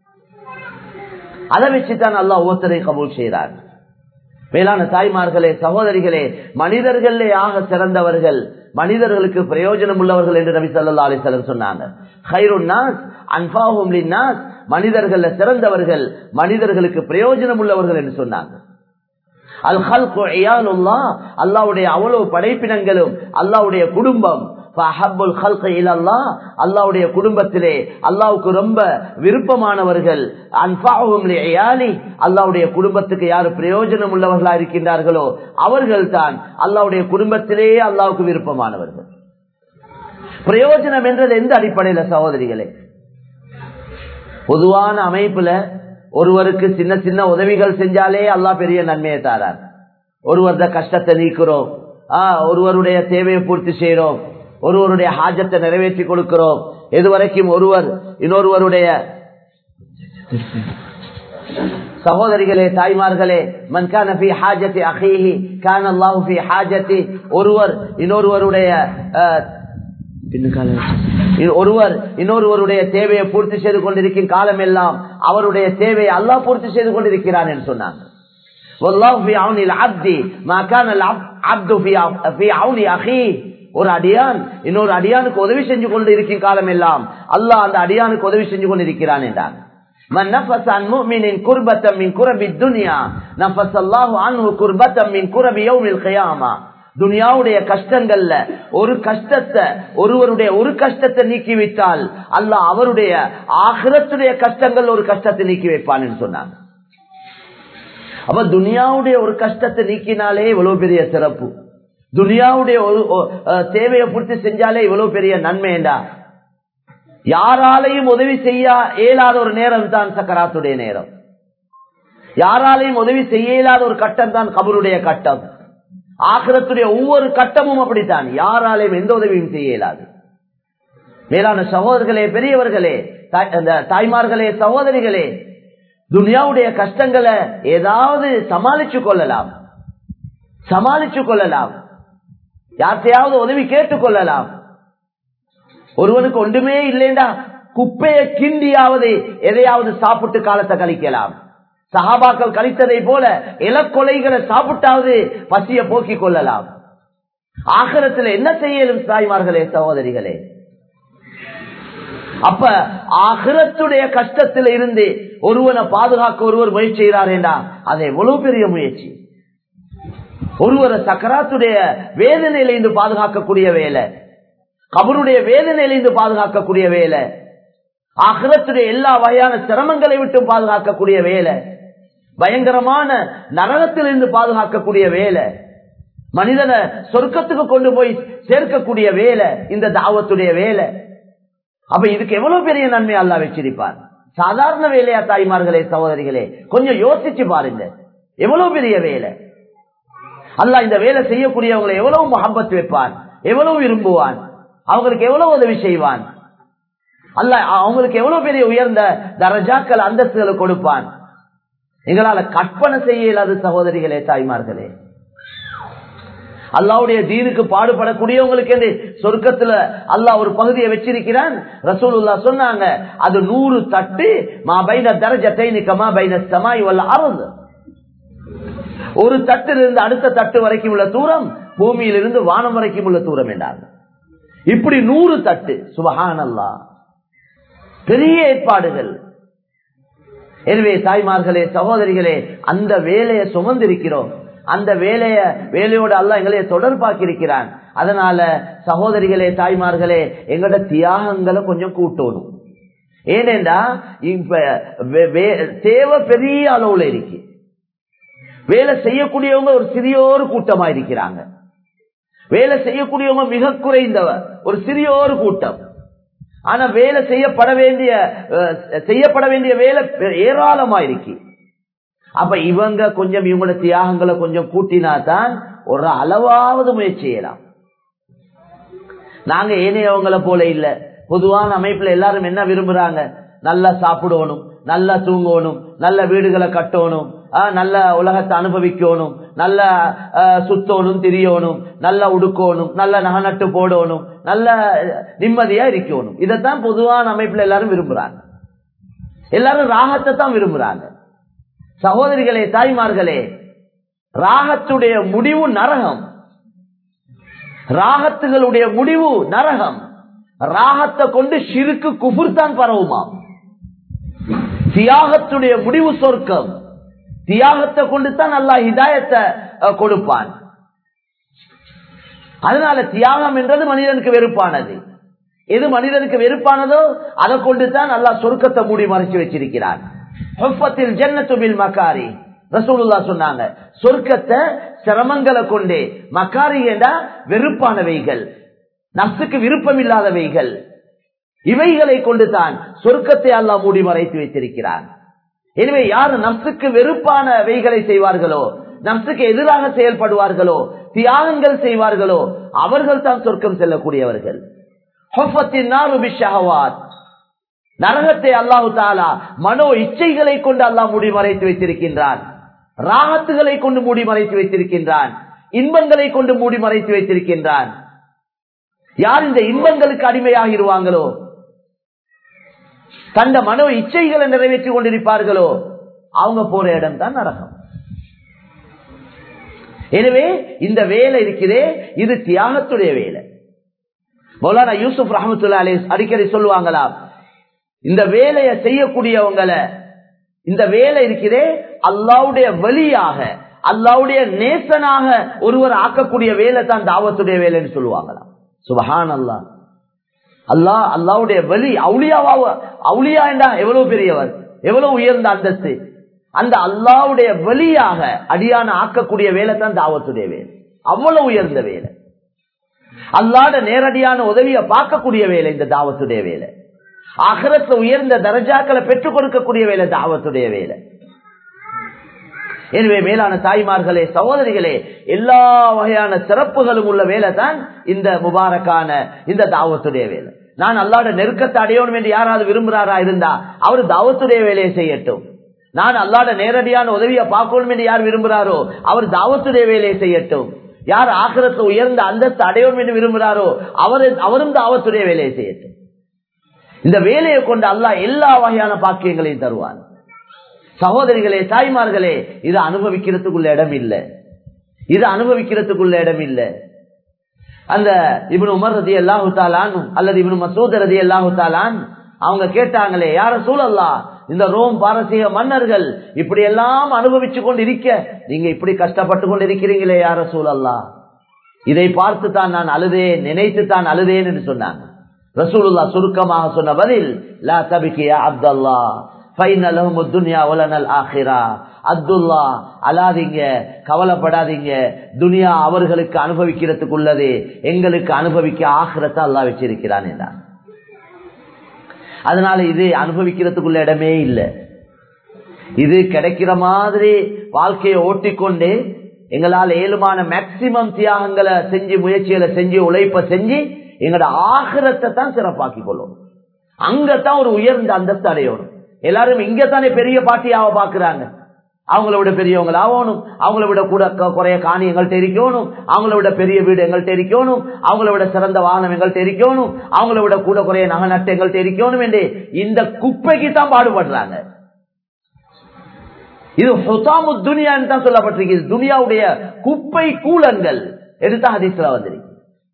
அதை வச்சுதான் அல்லாஹ் ஒவ்வொருத்தரை கபூல் செய்யறார் மேலான தாய்மார்களே சகோதரிகளே மனிதர்களே ஆக சிறந்தவர்கள் மனிதர்களுக்கு பிரயோஜனம் உள்ளவர்கள் என்று நபி சல்லா அலிசல்லர் சொன்னாங்க மனிதர்கள் சிறந்தவர்கள் மனிதர்களுக்கு பிரயோஜனம் உள்ளவர்கள் என்று சொன்னாங்க அல் ஹல்குல்லா அல்லாவுடைய அவ்வளவு படைப்பினங்களும் அல்லாவுடைய குடும்பம் அல்லாவுடைய குடும்பத்திலே அல்லாவுக்கு ரொம்ப விருப்பமானவர்கள் அல்லாவுடைய குடும்பத்துக்கு யாரு பிரயோஜனம் உள்ளவர்களா இருக்கின்றார்களோ அவர்கள் தான் அல்லாவுடைய குடும்பத்திலேயே அல்லாவுக்கு விருப்பமானவர்கள் பிரயோஜனம் என்றது எந்த அடிப்படையில சகோதரிகளே பொதுவான அமைப்புல ஒருவருக்கு சின்ன சின்ன உதவிகள் செஞ்சாலே அல்லாஹ் பெரிய நன்மையை தாரார் ஒருவருட கஷ்டத்தை நீக்கிறோம் ஒருவருடைய தேவையை பூர்த்தி செய்யறோம் ஒருவருடைய ஹாஜத்தை நிறைவேற்றி கொடுக்கிறோம் எதுவரைக்கும் ஒருவர் இன்னொருவருடைய சகோதரிகளே தாய்மார்களே மன்கான ஹாஜத்தி அஹீஹி கான் அல்லாஹு ஹாஜத்தி ஒருவர் இன்னொருவருடைய ஒருவர் இன்னொருவருடைய தேவையை பூர்த்தி செய்து கொண்டிருக்கும் காலம் எல்லாம் அவருடைய தேவையை அல்லாஹ் பூர்த்தி செய்து கொண்டிருக்கிறான் என்று சொன்னாங்க ஒரு அடியான் இன்னொரு அடியானுக்கு உதவி செஞ்சு கொண்டு இருக்கும் காலம் எல்லாம் அல்லாஹ் அந்த அடியானுக்கு உதவி செஞ்சு கொண்டு இருக்கிறான் என்றான் من نفس عن مؤمن كربة من كرب الدنيا نفس الله عنه كربة من كرب يوم القيامة துனியாவுடைய கஷ்டங்கள்ல ஒரு கஷ்டத்தை ஒருவருடைய ஒரு கஷ்டத்தை நீக்கிவிட்டால் அல்லாஹ் அவருடைய ஆகிரத்துடைய கஷ்டங்கள் ஒரு கஷ்டத்தை நீக்கி வைப்பான்னு சொன்னாங்க அப்ப துனியாவுடைய ஒரு கஷ்டத்தை நீக்கினாலே இவ்வளவு பெரிய சிறப்பு துனியாவுடைய ஒரு தேவையை பூர்த்தி செஞ்சாலே இவ்வளவு பெரிய நன்மைண்டா யாராலையும் உதவி செய்ய இயலாத ஒரு நேரம் தான் சக்கராத்துடைய நேரம் யாராலையும் உதவி செய்ய இயலாத ஒரு கட்டம் தான் கபருடைய கட்டம் ஆக்கிரத்துடைய ஒவ்வொரு கட்டமும் அப்படித்தான் யாராலையும் எந்த உதவியும் செய்ய இயலாது மேலான சகோதரர்களே பெரியவர்களே தாய்மார்களே சகோதரிகளே துனியாவுடைய கஷ்டங்களை ஏதாவது சமாளிச்சு கொள்ளலாம் சமாளிச்சு கொள்ளலாம் யார்த்தையாவது உதவி கேட்டுக் கொள்ளலாம் ஒருவனுக்கு ஒன்றுமே இல்லைண்டா குப்பையை கிண்டியாவது எதையாவது சாப்பிட்டு காலத்தை கழிக்கலாம் சகாபாக்கள் கழித்ததை போல இலக்கொலைகளை சாப்பிட்டாவது பசிய போக்கிக் கொள்ளலாம் ஆகரத்தில் என்ன செய்யலும் தாய்மார்களே சகோதரிகளே அப்ப ஆகிரத்துடைய கஷ்டத்தில் இருந்து ஒருவனை பாதுகாக்க ஒருவர் முயற்சி செய்கிறார் என்றா அது எவ்வளவு பெரிய முயற்சி ஒருவரை சக்கராத்துடைய வேதனையிலிருந்து பாதுகாக்கக்கூடிய வேலை கபருடைய வேதனையிலிருந்து பாதுகாக்கக்கூடிய வேலை அகலத்துடைய எல்லா வகையான சிரமங்களை விட்டு பாதுகாக்கக்கூடிய வேலை பயங்கரமான நரகத்திலிருந்து பாதுகாக்கக்கூடிய வேலை மனிதனை சொர்க்கத்துக்கு கொண்டு போய் சேர்க்கக்கூடிய வேலை இந்த தாவத்துடைய வேலை அப்ப இதுக்கு எவ்வளவு பெரிய நன்மை அல்லா வச்சிருப்பார் சாதாரண வேலையா தாய்மார்களே சகோதரிகளே கொஞ்சம் யோசிச்சு பாருங்க எவ்வளவு பெரிய வேலை அல்ல இந்த வேலை செய்யக்கூடியவங்களை எவ்வளவு முகம்பத்து வைப்பான் எவ்வளவு விரும்புவான் அவங்களுக்கு எவ்வளவு உதவி செய்வான் அல்ல அவங்களுக்கு எவ்வளவு பெரிய உயர்ந்த தரஜாக்கள் அந்தஸ்துகளை கொடுப்பான் எங்களால கற்பனை செய்ய இயலாது சகோதரிகளே தாய்மார்களே அல்லாவுடைய தீனுக்கு பாடுபடக்கூடியவங்களுக்கு என்று சொர்க்கத்துல அல்லாஹ் ஒரு பகுதியை வச்சிருக்கிறான் ரசூலுல்லா சொன்னாங்க அது நூறு தட்டு மா பைன தரஜத்தை நிக்கமா பைன சமாய் வல்ல அருள் ஒரு தட்டிலிருந்து அடுத்த தட்டு வரைக்கும் உள்ள தூரம் பூமியிலிருந்து வானம் வரைக்கும் உள்ள தூரம் என்றாங்க இப்படி நூறு தட்டு சுபஹானல்லா பெரிய ஏற்பாடுகள் எனவே தாய்மார்களே சகோதரிகளே அந்த வேலையை சுமந்திருக்கிறோம் அந்த வேலைய வேலையோட அல்ல எங்களை தொடர்பாக்கி இருக்கிறான் அதனால சகோதரிகளே தாய்மார்களே எங்களோட தியாகங்களை கொஞ்சம் கூட்டணும் ஏனென்றா இப்ப தேவை பெரிய அளவுல இருக்கு வேலை செய்யக்கூடியவங்க ஒரு சிறியோரு கூட்டமா இருக்கிறாங்க வேலை செய்யக்கூடியவங்க மிக குறைந்தவர் ஒரு சிறியோரு கூட்டம் ஆனா வேலை செய்யப்பட வேண்டிய செய்யப்பட வேண்டிய வேலை ஏராளமா இருக்கு அப்ப இவங்க கொஞ்சம் இவங்களோட தியாகங்களை கொஞ்சம் கூட்டினா தான் ஒரு அளவாவது முயற்சி செய்யலாம் நாங்க ஏனையவங்களை போல இல்ல பொதுவான அமைப்புல எல்லாரும் என்ன விரும்புறாங்க நல்லா சாப்பிடணும் நல்லா தூங்கணும் நல்ல வீடுகளை கட்டணும் நல்ல உலகத்தை அனுபவிக்கணும் நல்ல சுத்தணும் திரியணும் நல்லா உடுக்கணும் நல்ல நகநட்டு போடணும் நல்ல நிம்மதியா இருக்கணும் இதைத்தான் பொதுவான அமைப்புல எல்லாரும் விரும்புறாங்க எல்லாரும் ராகத்தை தான் விரும்புறாங்க சகோதரிகளே தாய்மார்களே ராகத்துடைய முடிவு நரகம் ராகத்துகளுடைய முடிவு நரகம் ராகத்தை கொண்டு சிறுக்கு குபுர் தான் பரவுமாம் தியாகத்துடைய முடிவு சொர்க்கம் தியாகத்தை கொண்டு தான் நல்லா ஹிதாயத்தை கொடுப்பான் அதனால தியாகம் என்றது மனிதனுக்கு வெறுப்பானது எது மனிதனுக்கு வெறுப்பானதோ அதை கொண்டு தான் நல்லா சொர்க்கத்தை மூடி மறைச்சு வச்சிருக்கிறான் ஜன்னத்துபில் மக்காரி ரசூலுல்லா சொன்னாங்க சொர்க்கத்தை சிரமங்களை கொண்டே மக்காரி என்றா வெறுப்பானவைகள் நப்சுக்கு விருப்பம் இல்லாதவைகள் இவைகளை கொண்டு தான் சொர்க்கத்தை அல்லா மூடி மறைத்து வைத்திருக்கிறான் எனவே யார் நப்சுக்கு வெறுப்பான வைகளை செய்வார்களோ நப்சுக்கு எதிராக செயல்படுவார்களோ தியாகங்கள் செய்வார்களோ அவர்கள் தான் சொர்க்கம் செல்லக்கூடியவர்கள் நரகத்தை அல்லாஹு தாலா மனோ இச்சைகளை கொண்டு அல்லாஹ் மூடி மறைத்து வைத்திருக்கின்றான் ராகத்துகளை கொண்டு மூடி மறைத்து வைத்திருக்கின்றான் இன்பங்களை கொண்டு மூடி மறைத்து வைத்திருக்கின்றான் யார் இந்த இன்பங்களுக்கு அடிமையாகிடுவாங்களோ தந்த மனோ இச்சைகளை நிறைவேற்றி கொண்டிருப்பார்களோ அவங்க போற இடம் தான் நரகம் எனவே இந்த வேலை இருக்கிறே இது தியாகத்துடைய வேலை மௌலானா யூசுப் ரஹமத்துல்லா அலி அடிக்கடி சொல்லுவாங்களா இந்த வேலையை செய்யக்கூடியவங்களை இந்த வேலை இருக்கிறே அல்லாவுடைய வழியாக அல்லாவுடைய நேசனாக ஒருவர் ஆக்கக்கூடிய வேலை தான் தாவத்துடைய வேலைன்னு சொல்லுவாங்களாம் சுபஹான் அல்லா அல்லா அல்லாவுடைய வழி அவுளியாவா அவுளியா என்றா எவ்வளவு பெரியவர் எவ்வளவு உயர்ந்த அந்தஸ்து அந்த அல்லாவுடைய வழியாக அடியான ஆக்கக்கூடிய வேலை தான் தாவத்துடைய வேலை அவ்வளவு உயர்ந்த வேலை அல்லாட நேரடியான உதவியை பார்க்கக்கூடிய வேலை இந்த தாவத்துடைய வேலை அகரத்துல உயர்ந்த தரஜாக்களை பெற்றுக் கொடுக்கக்கூடிய வேலை தாவத்துடைய வேலை எனவே மேலான தாய்மார்களே சகோதரிகளே எல்லா வகையான சிறப்புகளும் உள்ள வேலை தான் இந்த முபாரக்கான இந்த தாவத்துடைய வேலை நான் அல்லாட நெருக்கத்தை அடையணும் என்று யாராவது விரும்புறாரா இருந்தா அவர் தாவத்துடைய வேலையை செய்யட்டும் நான் அல்லாட நேரடியான உதவியை பார்க்கணும் என்று யார் விரும்புகிறாரோ அவர் தாவத்துடைய வேலையை செய்யட்டும் யார் ஆக்கிரத்தை உயர்ந்த அந்தஸ்து அடையணும் என்று விரும்புகிறாரோ அவர் அவரும் தாவத்துடைய வேலையை செய்யட்டும் இந்த வேலையை கொண்டு அல்லாஹ் எல்லா வகையான பாக்கியங்களையும் தருவான் சகோதரிகளே தாய்மார்களே இது அனுபவிக்கிறதுக்குள்ள இடம் இல்லை இது அனுபவிக்கிறதுக்குள்ள இடம் இல்லை அந்த இவனு உமர் ரதி அல்லாஹு தாலான் அல்லது இவனு மசூத் ரதி அல்லாஹு தாலான் அவங்க கேட்டாங்களே யார சூழல்லா இந்த ரோம் பாரசீக மன்னர்கள் இப்படி எல்லாம் அனுபவிச்சு கொண்டு இருக்க நீங்க இப்படி கஷ்டப்பட்டு கொண்டு இருக்கிறீங்களே யார சூழல்லா இதை பார்த்து தான் நான் அழுதேன் நினைத்து தான் அழுதேன் என்று சொன்னாங்க ரசூலுல்லா சுருக்கமாக சொன்ன பதில் லா தபிக்கியா அப்தல்லா அப்துல்லா அலாதீங்க கவலைப்படாதீங்க துனியா அவர்களுக்கு அனுபவிக்கிறதுக்கு உள்ளது எங்களுக்கு அனுபவிக்க ஆகிறத அல்லா வச்சிருக்கிறான் என்றான் அதனால இது அனுபவிக்கிறதுக்குள்ள இடமே இல்லை இது கிடைக்கிற மாதிரி வாழ்க்கையை ஓட்டிக்கொண்டு எங்களால் ஏழுமான மேக்சிமம் தியாகங்களை செஞ்சு முயற்சிகளை செஞ்சு உழைப்ப செஞ்சு எங்களோட ஆகிரத்தை தான் சிறப்பாக்கி கொள்ளும் அங்கத்தான் ஒரு உயர்ந்த அந்தஸ்து அடையணும் எல்லாரும் இங்கத்தானே பெரிய பாட்டியாவ பாக்குறாங்க அவங்கள விட பெரியவங்க ஆகணும் அவங்கள விட கூட குறைய காணி எங்கள்கிட்ட இருக்கணும் அவங்கள விட பெரிய வீடு எங்கள்கிட்ட இருக்கணும் அவங்கள விட சிறந்த வாகனம் எங்கள்கிட்ட இருக்கணும் அவங்கள விட கூட குறைய நகை நட்டு எங்கள்கிட்ட இருக்கணும் என்று இந்த குப்பைக்கு தான் பாடுபடுறாங்க இது ஹுசாமு துனியான்னு தான் சொல்லப்பட்டிருக்கு துனியாவுடைய குப்பை கூலங்கள் எடுத்த ஹதீஸ்ல வந்திருக்கு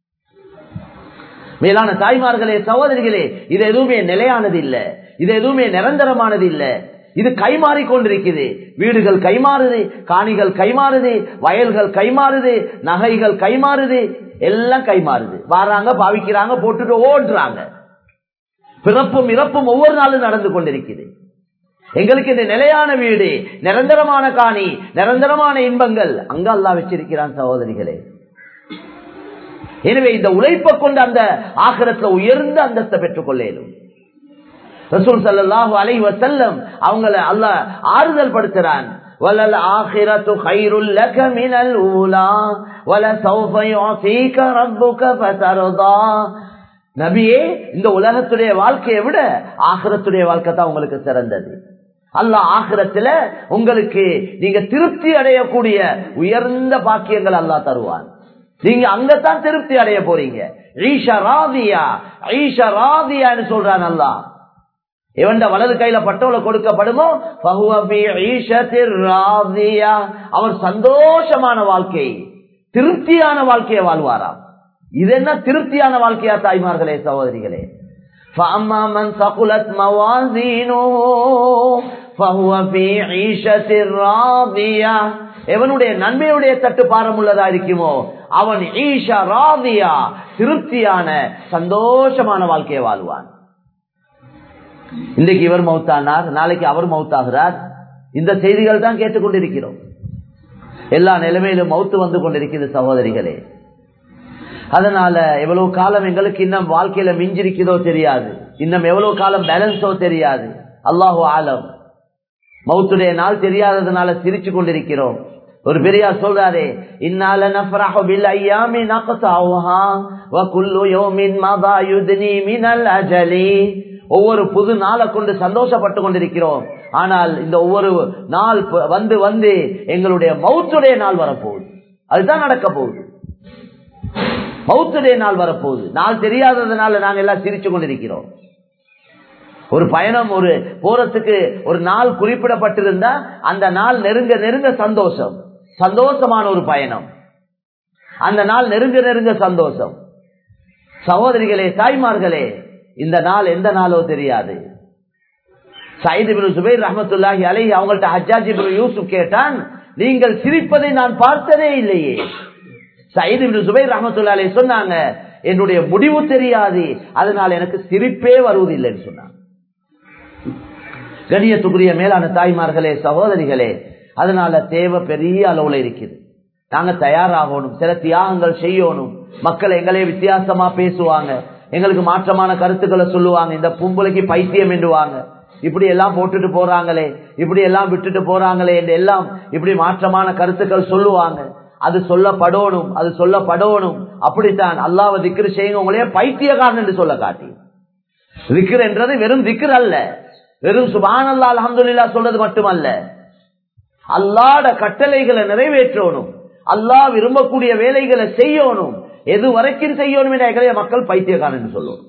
மேலான தாய்மார்களே சகோதரிகளே இது எதுவுமே நிலையானது இல்ல இது எதுவுமே நிரந்தரமானது இல்ல இது கைமாறி கொண்டிருக்குது வீடுகள் கைமாறுது காணிகள் கைமாறுது வயல்கள் கைமாறுது நகைகள் கைமாறுது எல்லாம் கைமாறுது வாராங்க பாவிக்கிறாங்க போட்டுட்டு ஓடுறாங்க பிறப்பும் இறப்பும் ஒவ்வொரு நாளும் நடந்து கொண்டிருக்குது எங்களுக்கு இந்த நிலையான வீடு நிரந்தரமான காணி நிரந்தரமான இன்பங்கள் அங்க அல்லா வச்சிருக்கிறான் சகோதரிகளே எனவே இந்த உழைப்பை கொண்டு அந்த ஆகரத்துல உயர்ந்த அந்தஸ்தை பெற்றுக் கொள்ளேனும் ரசூல் சல்லாஹு அலை வசல்லம் அவங்கள அல்ல ஆறுதல் படுத்துறான் வலல் ஆஹிரத்து கைருல் லக மினல் ஊலா வல சௌஃப யுஸீக ரப்புக ஃபதர்தா நபியே இந்த உலகத்துடைய வாழ்க்கையை விட ஆகிரத்துடைய வாழ்க்கை தான் உங்களுக்கு சிறந்தது அல்லாஹ் ஆகிரத்துல உங்களுக்கு நீங்க திருப்தி அடையக்கூடிய உயர்ந்த பாக்கியங்கள் அல்லாஹ் தருவான் நீங்க அங்கத்தான் திருப்தி அடைய போறீங்க ஈஷா ராதியா ஈஷா ராதியான்னு சொல்றான் அல்லாஹ் எவன்ட வலது கையில பட்டோல கொடுக்கப்படுமோ அவர் சந்தோஷமான வாழ்க்கை திருப்தியான வாழ்க்கையை வாழ்வாராம் இது என்ன திருப்தியான வாழ்க்கையா தாய்மார்களே சகோதரிகளே فأما من ثقلت موازينه فهو في عيشة راضية எவனுடைய நன்மையுடைய தட்டு பாரம் உள்ளதா இருக்குமோ அவன் ஈஷா ராதியா திருப்தியான சந்தோஷமான வாழ்க்கையை வாழ்வான் இன்றைக்கு இவர் மௌத்தானார் நாளைக்கு அவர் மௌத்தாகிறார் இந்த செய்திகள் தான் கேட்டுக்கொண்டிருக்கிறோம் எல்லா நிலைமையிலும் மௌத்து வந்து கொண்டிருக்கிறது சகோதரிகளே அதனால எவ்வளவு காலம் எங்களுக்கு இன்னும் வாழ்க்கையில மிஞ்சிருக்கிறதோ தெரியாது இன்னும் எவ்வளவு காலம் பேலன்ஸோ தெரியாது அல்லாஹு ஆலம் மௌத்துடைய நாள் தெரியாததுனால சிரிச்சு கொண்டிருக்கிறோம் ஒரு பெரியார் சொல்றாரு இன்னால நஃப்ரஹு பில் ஐயாமி நக்ஸாவுஹா வ குல்லு யௌமின் மதா யுத்னி மினல் அஜலி ஒவ்வொரு புது நாளை கொண்டு சந்தோஷப்பட்டு கொண்டிருக்கிறோம் ஆனால் இந்த ஒவ்வொரு நாள் வந்து வந்து எங்களுடைய மௌத்துடைய நாள் வரப்போகுது அதுதான் நடக்க போகுது மௌத்துடைய நாள் வரப்போகுது நாள் தெரியாததுனால நாங்க எல்லாம் சிரிச்சு கொண்டிருக்கிறோம் ஒரு பயணம் ஒரு போறதுக்கு ஒரு நாள் குறிப்பிடப்பட்டிருந்தா அந்த நாள் நெருங்க நெருங்க சந்தோஷம் சந்தோஷமான ஒரு பயணம் அந்த நாள் நெருங்க நெருங்க சந்தோஷம் சகோதரிகளே தாய்மார்களே இந்த நாள் எந்த நாளோ தெரியாது சயிது பின் சுபைர் ரஹமத்துல்லாஹி அலை அவங்கள்ட்ட ஹஜ்ஜாஜி பின் யூசுப் கேட்டான் நீங்கள் சிரிப்பதை நான் பார்த்ததே இல்லையே சயிது பின் சுபைர் ரஹமத்துல்லா அலை சொன்னாங்க என்னுடைய முடிவு தெரியாது அதனால் எனக்கு சிரிப்பே வருவதில்லைன்னு சொன்னாங்க கணியத்துக்குரிய மேலான தாய்மார்களே சகோதரிகளே அதனால தேவை பெரிய அளவுல இருக்குது நாங்க தயாராகணும் சில தியாகங்கள் செய்யணும் மக்கள் எங்களே வித்தியாசமா பேசுவாங்க எங்களுக்கு மாற்றமான கருத்துக்களை சொல்லுவாங்க இந்த பொம்பளைக்கு பைத்தியம் என்றுவாங்க இப்படி எல்லாம் போட்டுட்டு போறாங்களே இப்படி எல்லாம் விட்டுட்டு போறாங்களே என்று எல்லாம் இப்படி மாற்றமான கருத்துக்கள் சொல்லுவாங்க அது சொல்லப்படணும் அது சொல்லப்படணும் அப்படித்தான் அல்லாவ திக்ரு செய்யுங்க உங்களையே பைத்தியக்காரன் என்று சொல்ல காட்டி திக்ர் என்றது வெறும் திக்ர் அல்ல வெறும் சுபான் அல்லா அலமதுல்லா சொல்றது மட்டுமல்ல அல்லாட கட்டளைகளை நிறைவேற்றணும் அல்லாஹ் விரும்பக்கூடிய வேலைகளை செய்யணும் எது வரைக்கும் செய்யணும் என்ற மக்கள் பைத்தியக்காரன் சொல்லுவோம்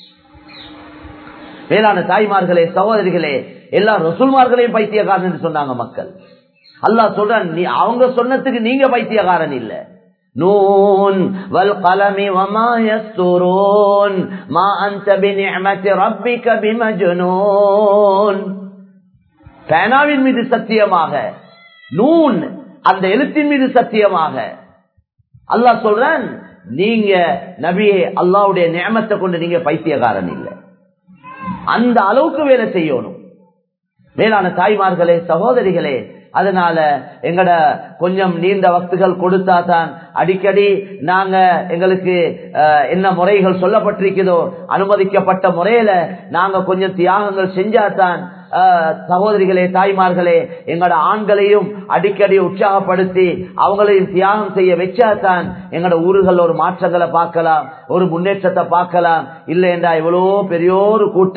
மேலான தாய்மார்களே சகோதரிகளே எல்லா ரசூல்மார்களையும் பைத்தியக்காரன் என்று சொன்னாங்க மக்கள் அல்லாஹ் சொல்றான் நீ அவங்க சொன்னதுக்கு நீங்க பைத்தியக்காரன் இல்ல நூன் வல் கலமி வமா யஸ்துரூன் மா அன்த பிநிஅமதி ரப்பிக பிமஜ்னூன் பேனாவின் மீது சத்தியமாக நூன் அந்த எழுத்தின் மீது சத்தியமாக அல்லாஹ் சொல்றான் நீங்க நபியே அல்லாவுடைய நியமத்தை கொண்டு நீங்க பைத்தியக்காரன் இல்லை அந்த அளவுக்கு வேலை செய்யணும் மேலான தாய்மார்களே சகோதரிகளே அதனால எங்கட கொஞ்சம் நீண்ட வக்துகள் கொடுத்தா தான் அடிக்கடி நாங்க எங்களுக்கு என்ன முறைகள் சொல்லப்பட்டிருக்கிறதோ அனுமதிக்கப்பட்ட முறையில நாங்க கொஞ்சம் தியாகங்கள் செஞ்சாதான் சகோதரிகளே தாய்மார்களே எங்களோட ஆண்களையும் அடிக்கடி உற்சாகப்படுத்தி அவங்களையும் தியாகம் செய்ய வச்சாதான் எங்களோட ஊர்கள் ஒரு மாற்றங்களை பார்க்கலாம் ஒரு முன்னேற்றத்தை பார்க்கலாம் இல்லை என்றா இவ்வளோ பெரியோரு கூட்டம்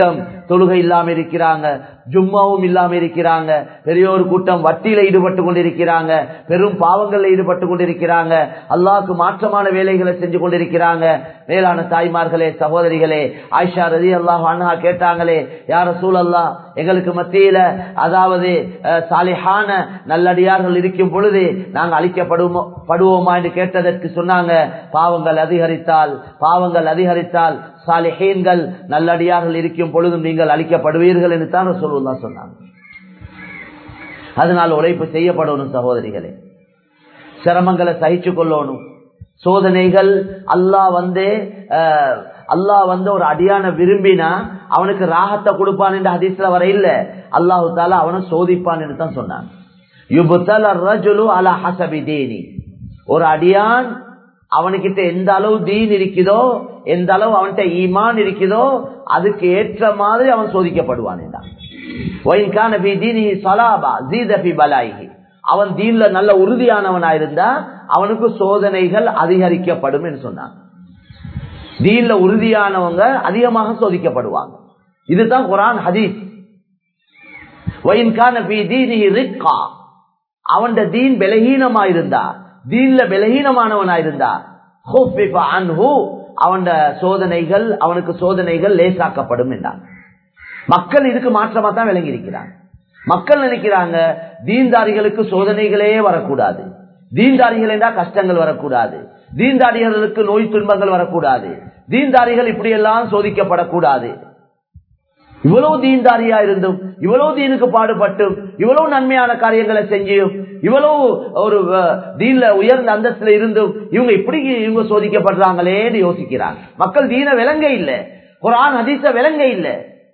தொழுகை இல்லாம இருக்கிறாங்க ஜும்மாவும் இல்லாம இருக்கிறாங்க பெரிய ஒரு கூட்டம் வட்டியில ஈடுபட்டு கொண்டிருக்கிறாங்க பெரும் பாவங்கள்ல ஈடுபட்டு கொண்டிருக்கிறாங்க அல்லாஹ்க்கு மாற்றமான வேலைகளை செஞ்சு கொண்டிருக்கிறாங்க மேலான தாய்மார்களே சகோதரிகளே ஆயிஷா ரதி அல்லாஹ் அண்ணா கேட்டாங்களே யார சூழல்லா எங்களுக்கு மத்தியில அதாவது அஹ், சாலிஹான நல்லடியார்கள் இருக்கும் பொழுது நாங்க அழிக்கப்படுவோமோ படுவோமா என்று கேட்டதற்கு சொன்னாங்க பாவங்கள் அதிகரித்தால் பாவங்கள் அதிகரித்தால் சாலிஹீன்கள் நல்லடியார்கள் இருக்கும் பொழுதும் நீங்கள் அழிக்கப்படுவீர்கள் என்று தான் சொல்லுவதா சொன்னாங்க அதனால் உழைப்பு செய்யப்படணும் சகோதரிகளே சிரமங்களை சகிச்சு கொள்ளணும் சோதனைகள் அல்லாஹ் வந்து அஹ், அல்லாஹ் வந்து ஒரு அடியான விரும்பினா அவனுக்கு ராகத்தை கொடுப்பான் என்று ஹதீஸ்ல வர இல்ல அல்லாஹு தாலா அவனை சோதிப்பான் என்று தான் சொன்னான் யுபுத்தல் ரஜுலு அலா ஹசபி தீனி ஒரு அடியான் அவனுக்கிட்ட எந்த அளவு தீன் இருக்குதோ எந்த அளவு அவன்கிட்ட ஈமான் இருக்குதோ அதுக்கு ஏற்ற மாதிரி அவன் சோதிக்கப்படுவான் என்றான் وَإِنْ فِي دِينِهِ صَلَابَةٌ زِيدَ فِي بَلَائِهِ அவன் தீன்ல நல்ல உறுதியானவனா இருந்தா அவனுக்கு சோதனைகள் அதிகரிக்கப்படும் என்று சொன்னான் தீன்ல உறுதியானவங்க அதிகமாக சோதிக்கப்படுவாங்க இதுதான் குரான் ஹதீஸ் وَإِنْ كَانَ فِي دِينِهِ رِقًّا அவன் தீன் பலகீனமா இருந்தா தீன்ல பலகீனமானவனா இருந்தா خُفِّفَ عَنْهُ அவன் சோதனைகள் அவனுக்கு சோதனைகள் லேசாக்கப்படும் என்றான் மக்கள் இதுக்கு மாற்றமா தான் விளங்கி இருக்கிறாங்க மக்கள் நினைக்கிறாங்க தீன்தாரிகளுக்கு சோதனைகளே வரக்கூடாது தீன்தாரிகள் என்றா கஷ்டங்கள் வரக்கூடாது தீன்தாரிகளுக்கு நோய் துன்பங்கள் வரக்கூடாது தீன்தாரிகள் இப்படியெல்லாம் சோதிக்கப்படக்கூடாது இவ்வளவு தீன்தாரியா இருந்தும் இவ்வளவு தீனுக்கு பாடுபட்டும் இவ்வளவு நன்மையான காரியங்களை செஞ்சியும் இவ்வளவு ஒரு அஹ், தீன்ல உயர்ந்த அந்தஸ்துல இருந்தும் இவங்க இப்படி இவங்க சோதிக்கப்படுறாங்களேன்னு யோசிக்கிறாங்க மக்கள் தீன விளங்க இல்ல குரான் ஹதீஸ விளங்க இல்ல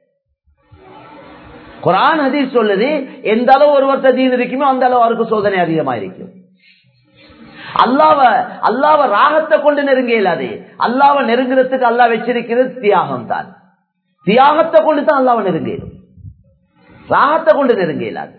குரான் ஹதீஸ் சொல்லுது எந்த அளவு ஒருவர்த்த தீன் இருக்குமோ அந்த அளவு அவருக்கு சோதனை அதிகமா இருக்கும் அல்லாவ அல்லாவ ராகத்தை கொண்டு நெருங்க இயலாது அல்லாவ நெருங்குறதுக்கு அல்லா வச்சிருக்கிறது தியாகம் தான் தியாகத்தை கொண்டு தான் அல்லாவ நெருங்கிடும் ராகத்தை கொண்டு நெருங்க இயலாது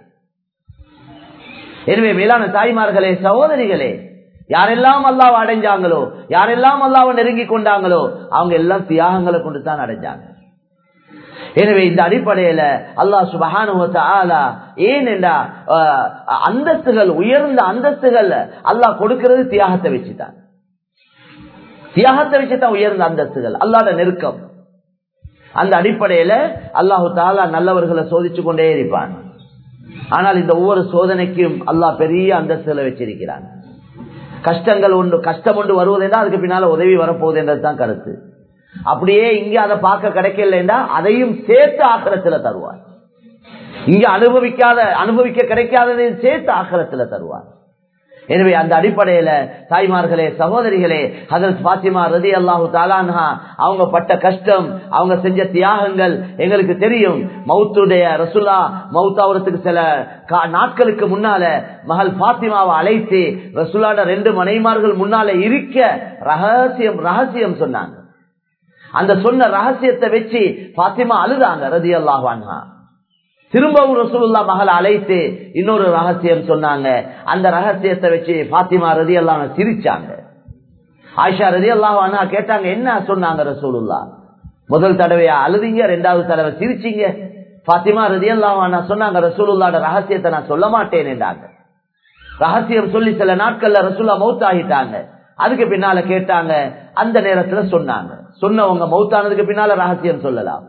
எனவே மேலான தாய்மார்களே சகோதரிகளே யாரெல்லாம் அல்லாவை அடைஞ்சாங்களோ யாரெல்லாம் அல்லாவை நெருங்கி கொண்டாங்களோ அவங்க எல்லாம் தியாகங்களை கொண்டு தான் அடைஞ்சாங்க எனவே இந்த அடிப்படையில அல்லாஹ் சுபஹானுவத்த ஆலா ஏன் என்றா அஹ், அந்தஸ்துகள் உயர்ந்த அந்தஸ்துகள் அல்லாஹ் கொடுக்கிறது தியாகத்தை வச்சுதான் தியாகத்தை வச்சுதான் உயர்ந்த அந்தஸ்துகள் அல்லாத நெருக்கம் அந்த அடிப்படையில அல்லாஹு தாலா நல்லவர்களை சோதிச்சு கொண்டே இருப்பான் ஆனால் இந்த ஒவ்வொரு சோதனைக்கும் அல்லாஹ் பெரிய அந்தஸ்துகளை வச்சிருக்கிறான் கஷ்டங்கள் ஒன்று கஷ்டம் ஒன்று வருவதென்றா அதுக்கு பின்னால உதவி வரப்போகுது என்றதுதான் கருத்து அப்படியே இங்க அதை பார்க்க கிடைக்கலன்னா அதையும் சேர்த்து ஆக்கிரத்துல தருவார் இங்க அனுபவிக்காத அனுபவிக்க கிடைக்காததையும் சேர்த்து ஆக்கிரத்துல தருவார் எனவே அந்த அடிப்படையில தாய்மார்களே சகோதரிகளே ஹதரத் பாத்திமா ரதி அல்லாஹு தாலான்ஹா அவங்க பட்ட கஷ்டம் அவங்க செஞ்ச தியாகங்கள் எங்களுக்கு தெரியும் மௌத்துடைய ரசுல்லா மௌத்தாவரத்துக்கு சில கா- நாட்களுக்கு முன்னால மகள் பாத்திமாவை அழைத்து ரசுல்லாட ரெண்டு மனைமார்கள் முன்னால இருக்க ரகசியம் ரகசியம் சொன்னாங்க அந்த சொன்ன ரகசியத்தை வச்சு பாத்திமா அழுதாங்க ரதி அல்லாஹான்ஹா திரும்பவும் ரசூலுல்லா மகள் அழைத்து இன்னொரு ரகசியம் சொன்னாங்க அந்த ரகசியத்தை வச்சு பாத்திமா ரதி அல்லாஹ் சிரிச்சாங்க ஆயிஷா ரதி அல்லாஹ் கேட்டாங்க என்ன சொன்னாங்க ரசூலுல்லா முதல் தடவையா அழுதிங்க ரெண்டாவது தடவை சிரிச்சீங்க பாத்திமா ரதி அல்லாஹ் சொன்னாங்க ரசூலுல்லாட ரகசியத்தை நான் சொல்ல மாட்டேன் என்றாங்க ரகசியம் சொல்லி சில நாட்கள்ல ரசூல்லா மௌத் ஆகிட்டாங்க அதுக்கு பின்னால கேட்டாங்க அந்த நேரத்துல சொன்னாங்க சொன்னவங்க மௌத்தானதுக்கு பின்னால ரகசியம் சொல்லலாம்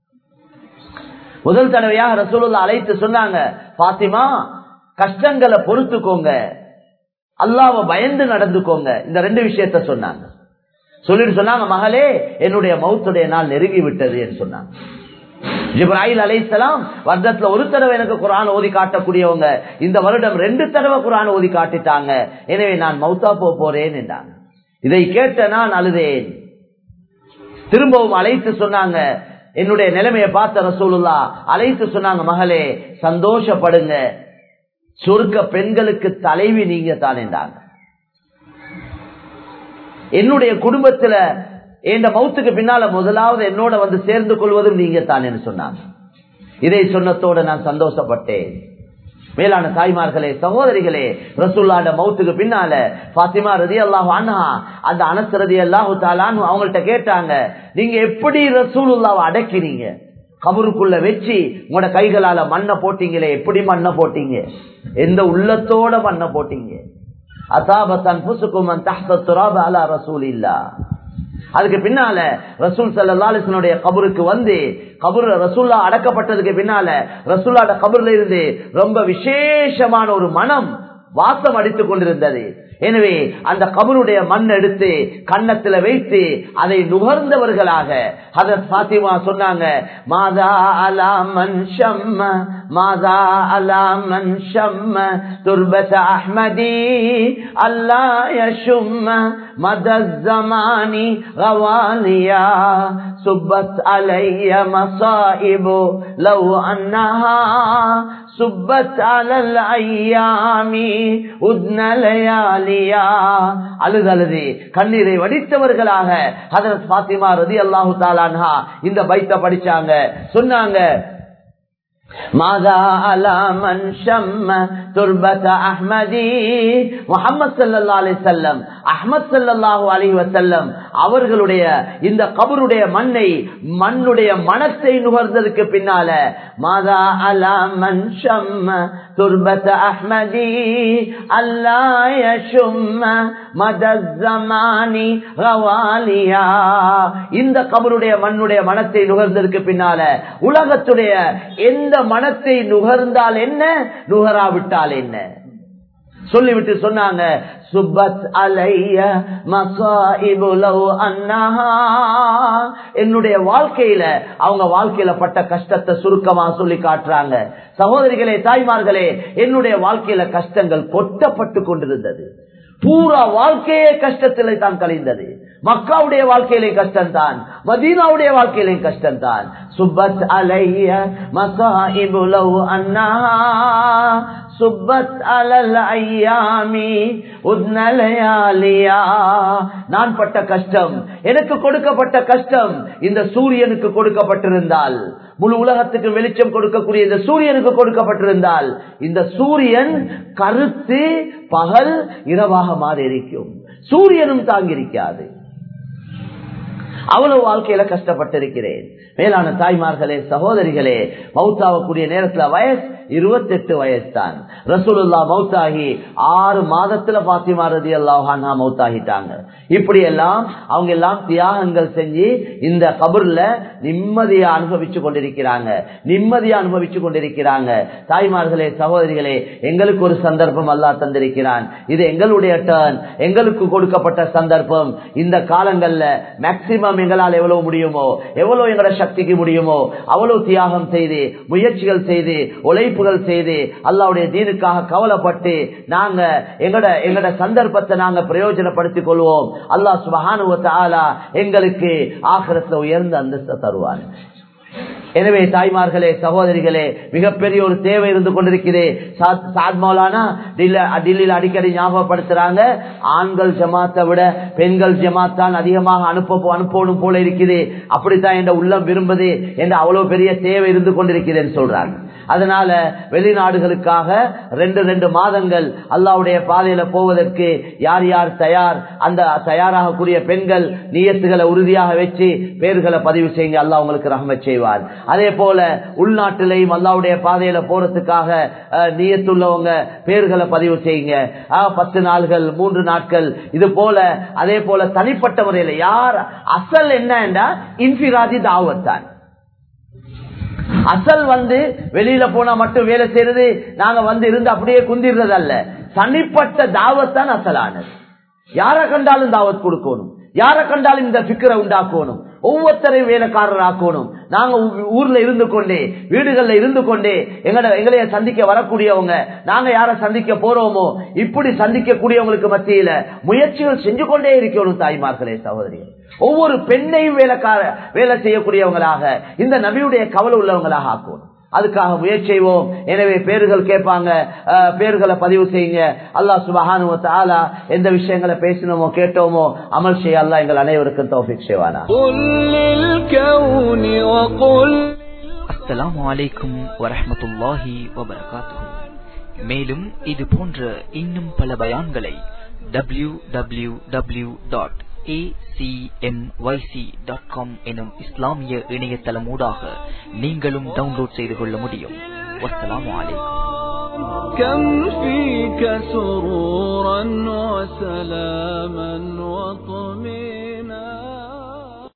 முதல் தடவையாக ரசூலுல்லா அழைத்து சொன்னாங்க பாத்திமா கஷ்டங்களை பொறுத்துக்கோங்க அல்லாவ பயந்து நடந்துக்கோங்க இந்த ரெண்டு விஷயத்த சொன்னாங்க சொல்லிட்டு சொன்னாங்க மகளே என்னுடைய மௌத்துடைய நாள் நெருங்கி விட்டது என்று சொன்னாங்க ஜிப்ராஹில் அலைசலாம் வருடத்துல ஒரு தடவை எனக்கு குரான் ஓதி காட்டக்கூடியவங்க இந்த வருடம் ரெண்டு தடவை குரான் ஓதி காட்டிட்டாங்க எனவே நான் மௌத்தா போக போறேன் என்றாங்க இதை கேட்ட நான் அழுதேன் திரும்பவும் அழைத்து சொன்னாங்க என்னுடைய நிலைமையை பார்த்த ரசூலுல்லா அழைத்து சொன்னாங்க மகளே சந்தோஷப்படுங்க சொர்க்க பெண்களுக்கு தலைவி நீங்க தான் என்றாங்க என்னுடைய குடும்பத்துல என் மௌத்துக்கு பின்னால முதலாவது என்னோட வந்து சேர்ந்து கொள்வதும் நீங்க தான் என்று சொன்னாங்க இதை சொன்னத்தோட நான் சந்தோஷப்பட்டேன் மேலான தாய்மார்களே சகோதரிகளே ரசூல்லாட மௌத்துக்கு பின்னால பாத்திமா ரதி அல்லாஹ் அண்ணா அந்த அனஸ் ரதி அல்லாஹு தாலான்னு அவங்கள்ட்ட கேட்டாங்க நீங்க எப்படி ரசூலுல்லாவை அடக்கிறீங்க கபருக்குள்ள வச்சு உங்களோட கைகளால மண்ணை போட்டீங்களே எப்படி மண்ணை போட்டீங்க எந்த உள்ளத்தோட மண்ணை போட்டீங்க அசாபத்தன் புசுக்குமன் தஹ்த துராப அலா ரசூல் இல்லா அதுக்கு பின்னால ரசூல் சல்லாசனுடைய கபருக்கு வந்து கபர் ரசூல்லா அடக்கப்பட்டதுக்கு பின்னால ரசூல்லாட கபர்ல இருந்து ரொம்ப விசேஷமான ஒரு மனம் வாசம் அடித்துக் கொண்டிருந்தது எனவே அந்த கபருடைய மண் எடுத்து கன்னத்துல வைத்து அதை நுகர்ந்தவர்களாக ஹதரத் பாத்திமா சொன்னாங்க மாதா அலா மன் ஷம்ம மாதா அலா மன் ஷம்ம துர்பத அஹ்மதி அல்லா யஷும்ம மத ஜமானி غوانيا سبت علي مصائب لو أنها سبت على الأيام أدن لياليا அழுது அழுது கண்ணீரை வடித்தவர்களாக ஹதரத் பாத்திமா ரதி அல்லாஹு தாலான்ஹா இந்த பைத்த படிச்சாங்க சொன்னாங்க ماذا على من شم تربة أحمدي محمد صلى الله عليه وسلم அஹ்மத் சல்லாஹூ அலி வசல்லம் அவர்களுடைய இந்த கபருடைய மண்ணை மண்ணுடைய மனத்தை நுகர்ந்ததுக்கு பின்னால மாதா அலா மன் ஷம்ம துர்பத அஹ்மதி அல்லாயஷும்ம மதமானி ரவாலியா இந்த கபருடைய மண்ணுடைய மனத்தை நுகர்ந்ததுக்கு பின்னால உலகத்துடைய எந்த மனத்தை நுகர்ந்தால் என்ன நுகராவிட்டால் என்ன சொல்லிவிட்டு சொன்னாங்க சுபத் அலைய அன்னஹா என்னுடைய வாழ்க்கையில அவங்க வாழ்க்கையில பட்ட கஷ்டத்தை சுருக்கமா சொல்லி காட்டுறாங்க சகோதரிகளே தாய்மார்களே என்னுடைய வாழ்க்கையில கஷ்டங்கள் கொட்டப்பட்டு கொண்டிருந்தது பூரா வாழ்க்கையே கஷ்டத்திலே தான் கழிந்தது மக்காவுடைய வாழ்க்கையிலே கஷ்டம் தான் மதீனாவுடைய வாழ்க்கையிலே கஷ்டம் தான் சுபத் அலைய மசாஇபுலவ் அண்ணா சுப்பத் அலல் ஐயாமி உத்னலயாலியா நான் பட்ட கஷ்டம் எனக்கு கொடுக்கப்பட்ட கஷ்டம் இந்த சூரியனுக்கு கொடுக்கப்பட்டிருந்தால் முழு உலகத்துக்கு வெளிச்சம் கொடுக்கக்கூடிய இந்த சூரியனுக்கு கொடுக்கப்பட்டிருந்தால் இந்த சூரியன் கருத்து பகல் இரவாக மாறி இருக்கும் சூரியனும் தாங்கியிருக்காது அவ்வளவு வாழ்க்கையில கஷ்டப்பட்டிருக்கிறேன் மேலான தாய்மார்களே சகோதரிகளே மௌத்தாவக்கூடிய நேரத்துல வயசு இருபத்தி எட்டு வயசு தான் ரசூலுல்லா மௌத்தாகி ஆறு மாதத்துல பாத்திமா ரதி அல்லாஹானா மௌத்தாகிட்டாங்க இப்படி எல்லாம் அவங்க எல்லாம் தியாகங்கள் செஞ்சு இந்த கபர்ல நிம்மதியா அனுபவிச்சு கொண்டிருக்கிறாங்க நிம்மதியா அனுபவிச்சு கொண்டிருக்கிறாங்க தாய்மார்களே சகோதரிகளே எங்களுக்கு ஒரு சந்தர்ப்பம் அல்லா தந்திருக்கிறான் இது எங்களுடைய டர்ன் எங்களுக்கு கொடுக்கப்பட்ட சந்தர்ப்பம் இந்த காலங்கள்ல மேக்சிமம் எங்களால் எவ்வளவு முடியுமோ எவ்வளவு எங்களோட சக்திக்கு முடியுமோ அவ்வளவு தியாகம் செய்து முயற்சிகள் செய்து உழைப்புகள் செய்து அல்லாவுடைய தீனுக்காக கவலைப்பட்டு நாங்க எங்கட எங்கட சந்தர்ப்பத்தை நாங்க பிரயோஜனப்படுத்திக் கொள்வோம் அல்லாஹ் சுபஹானுவத்தாலா எங்களுக்கு ஆகிரத்துல உயர்ந்த அந்தஸ்தை தருவார் எனவே தாய்மார்களே சகோதரிகளே மிகப்பெரிய ஒரு தேவை இருந்து கொண்டிருக்கிறே சாத் மௌலானா டில்லியில் அடிக்கடி ஞாபகப்படுத்துறாங்க ஆண்கள் ஜமாத்தை விட பெண்கள் ஜமாத் தான் அதிகமாக அனுப்ப அனுப்பணும் போல இருக்குது அப்படித்தான் என்ற உள்ளம் விரும்புது என்ற அவ்வளவு பெரிய தேவை இருந்து கொண்டிருக்கிறேன்னு சொல்றாங்க அதனால வெளிநாடுகளுக்காக ரெண்டு ரெண்டு மாதங்கள் அல்லாவுடைய பாதையில போவதற்கு யார் யார் தயார் அந்த தயாராகக்கூடிய பெண்கள் நியத்துகளை உறுதியாக வச்சு பேர்களை பதிவு செய்யுங்க அல்லா உங்களுக்கு ரஹமத் செய்வார் அதே போல உள்நாட்டிலையும் அல்லாவுடைய பாதையில போறதுக்காக நியத்துள்ளவங்க பேர்களை பதிவு செய்யுங்க பத்து நாள்கள் மூன்று நாட்கள் இது போல அதே போல தனிப்பட்ட முறையில் யார் அசல் என்ன இன்பிராதி தாவத் தான் அசல் வந்து வெளியில போனா மட்டும் வேலை செய்யறது நாங்க வந்து இருந்து அப்படியே குந்திடுறது அல்ல தனிப்பட்ட தாவத்தான் அசலானது யார கண்டாலும் தாவத் கொடுக்கணும் யார கண்டாலும் இந்த பிக்கரை உண்டாக்கணும் ஒவ்வொருத்தரையும் வேலைக்காரர் ஆக்கணும் நாங்க ஊர்ல இருந்து கொண்டே வீடுகள்ல இருந்து கொண்டே எங்கட எங்களைய சந்திக்க வரக்கூடியவங்க நாங்க யார சந்திக்க போறோமோ இப்படி சந்திக்க கூடியவங்களுக்கு மத்தியில முயற்சிகள் செஞ்சு கொண்டே இருக்கணும் தாய்மார்களே சகோதரிகள் ஒவ்வொரு பெண்ணையும் வேலைக்கார வேலை செய்யக்கூடியவங்களாக இந்த நபியுடைய கவலை உள்ளவங்களாக ஆக்கணும் அதுக்காக முயற்சி செய்வோம் எனவே பேர்கள் கேட்பாங்க பேர்களை பதிவு செய்யுங்க அல்லா சுபஹானு ஆலா எந்த விஷயங்களை பேசினோமோ கேட்டோமோ அமல் செய்ய அல்லா எங்கள் அனைவருக்கும் தோஃபிக் செய்வானா அஸ்ஸலாமு அலைக்கும் வரஹமத்துல்லாஹி வபரகாத்துஹு மேலும் இது போன்ற இன்னும் பல பயான்களை W W W dot dot com எனும் இஸ்லாமிய இணையதளமூடாக நீங்களும் டவுன்லோட் செய்து கொள்ள முடியும் வஸ்ஸலாமு அலைக்கும் كم فيك سرورا وسلاما وطمئنا